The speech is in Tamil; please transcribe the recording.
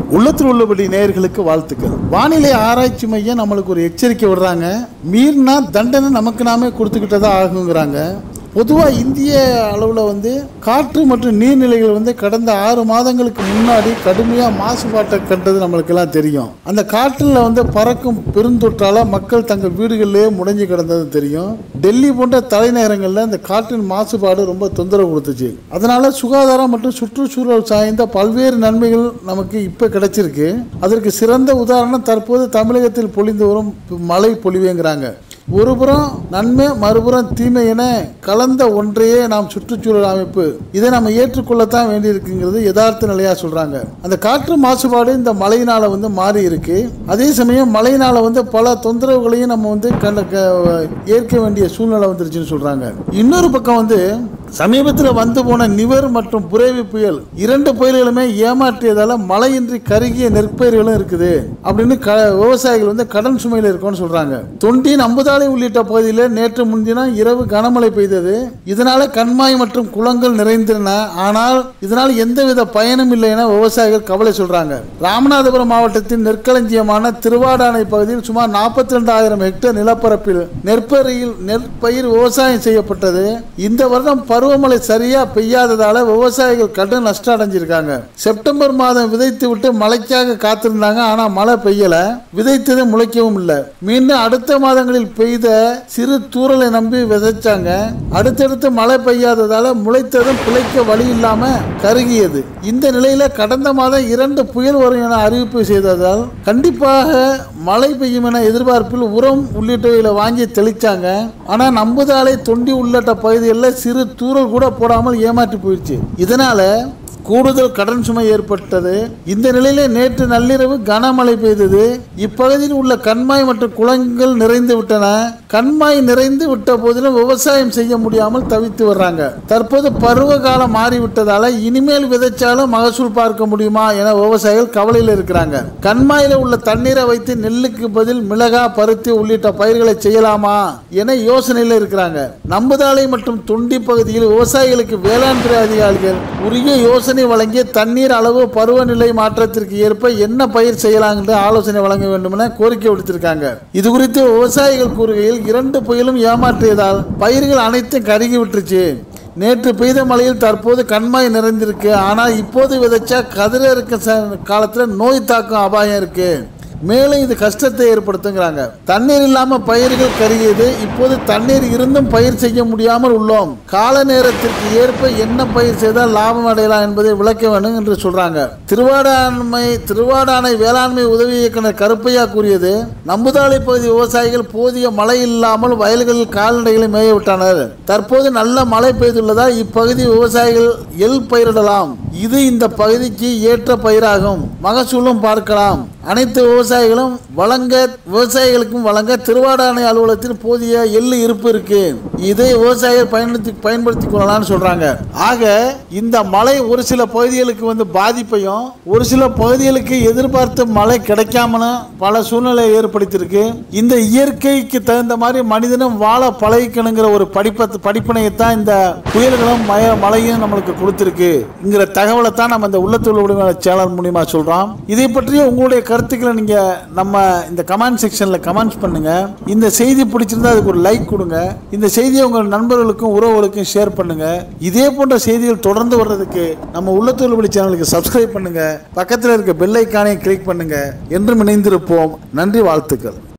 உள்ளத்தில் உள்ளபடி நேயர்களுக்கு வாழ்த்துக்கள் வானிலை ஆராய்ச்சி மையம் நம்மளுக்கு ஒரு எச்சரிக்கை விடுறாங்க மீறினா தண்டனை நமக்கு நாமே கொடுத்துக்கிட்டதா ஆகுங்கிறாங்க பொதுவாக இந்திய அளவில் வந்து காற்று மற்றும் நீர்நிலைகள் வந்து கடந்த ஆறு மாதங்களுக்கு முன்னாடி கடுமையாக மாசுபாட்டை கண்டது நம்மளுக்கெல்லாம் தெரியும் அந்த காற்றில் வந்து பறக்கும் பெருந்தொற்றால் மக்கள் தங்கள் வீடுகளிலேயே முடங்கி கிடந்தது தெரியும் டெல்லி போன்ற தலைநகரங்களில் இந்த காற்றின் மாசுபாடு ரொம்ப தொந்தரவு கொடுத்துச்சு அதனால சுகாதாரம் மற்றும் சுற்றுச்சூழல் சார்ந்த பல்வேறு நன்மைகள் நமக்கு இப்போ கிடைச்சிருக்கு அதற்கு சிறந்த உதாரணம் தற்போது தமிழகத்தில் பொழிந்து வரும் மழை பொழிவுங்கிறாங்க ஒருபுறம் நன்மை மறுபுறம் தீமை என கலந்த ஒன்றையே நாம் சுற்றுச்சூழல் அமைப்பு இதை நம்ம ஏற்றுக்கொள்ளத்தான் வேண்டியிருக்குங்கிறது யதார்த்த நிலையா சொல்றாங்க அந்த காற்று மாசுபாடு இந்த மழையினால வந்து மாறி இருக்கு அதே சமயம் மழையினால வந்து பல தொந்தரவுகளையும் நம்ம வந்து கண்ட க- ஏற்க வேண்டிய சூழ்நிலை வந்துருச்சுன்னு சொல்றாங்க இன்னொரு பக்கம் வந்து சமீபத்தில் வந்து போன நிவர் மற்றும் புரேவி புயல் இரண்டு புயல்களுமே ஏமாற்றியதால மழையின்றி கருகிய நெற்பயிர்களும் இருக்குது அப்படின்னு க விவசாயிகள் வந்து கடன் சுமையில் இருக்கும்னு சொல்றாங்க தொண்டி நம்புதாளை உள்ளிட்ட பகுதியில் நேற்று முன்தினம் இரவு கனமழை பெய்தது இதனால கண்மாய் மற்றும் குளங்கள் நிறைந்திருந்தன ஆனால் இதனால் எந்தவித பயனும் இல்லை என விவசாயிகள் கவலை சொல்றாங்க ராமநாதபுரம் மாவட்டத்தின் நெற்களஞ்சியமான திருவாடானை பகுதியில் சுமார் நாற்பத்தி ரெண்டாயிரம் ஹெக்டேர் நிலப்பரப்பில் நெற்பயிரில் நெற்பயிர் விவசாயம் செய்யப்பட்டது இந்த வருடம் பருவமழை சரியா பெய்யாததால விவசாயிகள் கடும் நஷ்டம் அடைஞ்சிருக்காங்க செப்டம்பர் மாதம் விதைத்து விட்டு மழைக்காக காத்திருந்தாங்க ஆனா மழை பெய்யல விதைத்தது முளைக்கவும் இல்லை மீண்டும் அடுத்த மாதங்களில் பெய்த சிறு தூறலை நம்பி விதைச்சாங்க அடுத்தடுத்து மழை பெய்யாததால முளைத்ததும் பிழைக்க வழி இல்லாம கருகியது இந்த நிலையில கடந்த மாதம் இரண்டு புயல் வரும் என அறிவிப்பு செய்ததால் கண்டிப்பாக மழை பெய்யும் என எதிர்பார்ப்பில் உரம் உள்ளிட்டவைகளை வாங்கி தெளிச்சாங்க ஆனா நம்புதாலை தொண்டி உள்ளிட்ட பகுதிகளில் சிறு தூறல் கூட போடாமல் ஏமாற்றி போயிடுச்சு இதனால கூடுதல் கடன் சுமை ஏற்பட்டது இந்த நிலையிலே நேற்று நள்ளிரவு கனமழை பெய்தது இப்பகுதியில் உள்ள கண்மாய் மற்றும் குளங்கள் நிறைந்து விட்டன கண்மாய் நிறைந்து விட்ட போதிலும் விவசாயம் செய்ய முடியாமல் தவித்து வர்றாங்க தற்போது பருவ காலம் மாறிவிட்டதால இனிமேல் விதைச்சாலும் மகசூல் பார்க்க முடியுமா என விவசாயிகள் கவலையில் இருக்கிறாங்க கண்மாயில உள்ள தண்ணீரை வைத்து நெல்லுக்கு பதில் மிளகா பருத்தி உள்ளிட்ட பயிர்களை செய்யலாமா என யோசனையில் இருக்கிறாங்க நம்புதாளை மற்றும் தொண்டி பகுதியில் விவசாயிகளுக்கு வேளாண் துறை அதிகாரிகள் உரிய யோசனை வழங்கி தண்ணீர் அளவு பருவநிலை மாற்றத்திற்கு ஏற்ப என்ன பயிர் செய்யலாம் என்று ஆலோசனை வழங்க வேண்டும் என கோரிக்கை விடுத்திருக்காங்க இது குறித்து விவசாயிகள் கூறுகையில் இரண்டு புயலும் ஏமாற்றியதால் பயிர்கள் அனைத்தும் கருகி விட்டுருச்சு நேற்று பெய்த மழையில் தற்போது கண்மாய் நிறைந்திருக்கு ஆனால் இப்போது விதைச்சா கதிர இருக்க ச- காலத்துல நோய் தாக்கும் அபாயம் இருக்கு மேலும் இது கஷ்டத்தை ஏற்படுத்துங்கிறாங்க தண்ணீர் இல்லாம பயிர்கள் கருகியது இப்போது தண்ணீர் இருந்தும் பயிர் செய்ய முடியாமல் உள்ளோம் கால நேரத்திற்கு ஏற்ப என்ன பயிர் செய்தால் லாபம் அடையலாம் என்பதை விளக்க வேண்டும் என்று சொல்றாங்க திருவாடாண்மை திருவாடானை வேளாண்மை உதவி இயக்குனர் கருப்பையா கூறியது நம்புதாளை பகுதி விவசாயிகள் போதிய மழை இல்லாமல் வயல்களில் கால்நடைகளை மேய விட்டனர் தற்போது நல்ல மழை பெய்துள்ளதால் இப்பகுதி விவசாயிகள் எள் பயிரிடலாம் இது இந்த பகுதிக்கு ஏற்ற பயிராகும் மகசூலும் பார்க்கலாம் அனைத்து விவசாயிகளும் வழங்க விவசாயிகளுக்கும் வழங்க திருவாடானை அலுவலகத்தில் போதிய எள்ளு இருப்பு இருக்கு இதை விவசாயிகள் பயன்படுத்தி பயன்படுத்திக் கொள்ளலாம்னு சொல்றாங்க ஆக இந்த மழை ஒரு சில பகுதிகளுக்கு வந்து பாதிப்பையும் ஒரு சில பகுதிகளுக்கு எதிர்பார்த்த மழை கிடைக்காமலும் பல சூழ்நிலையை ஏற்படுத்தியிருக்கு இந்த இயற்கைக்கு தகுந்த மாதிரி மனிதனும் வாழ பழகிக்கணுங்கிற ஒரு படிப்ப படிப்பினையத்தான் இந்த புயல்களும் மய மழையும் நம்மளுக்கு கொடுத்துருக்குங்கிற தகவலை தான் நம்ம இந்த உள்ளத்துள்ள உடைமை சேனல் மூலியமா சொல்றோம் இதை பற்றிய உங்களுடைய கருத்துக்களை நீங்க நம்ம இந்த கமெண்ட் செக்ஷன்ல கமெண்ட்ஸ் பண்ணுங்க இந்த செய்தி பிடிச்சிருந்தா அதுக்கு ஒரு லைக் கொடுங்க இந்த செய்தியை உங்கள் நண்பர்களுக்கும் உறவுகளுக்கும் ஷேர் பண்ணுங்க இதே போன்ற செய்திகள் தொடர்ந்து வர்றதுக்கு நம்ம உள்ளத்துள்ள ஒளி சேனலுக்கு சப்ஸ்கிரைப் பண்ணுங்க பக்கத்தில் இருக்க பெல் ஐக்கானை கிளிக் பண்ணுங்க என்றும் இணைந்திருப்போம் நன்றி வாழ்த்துக்கள்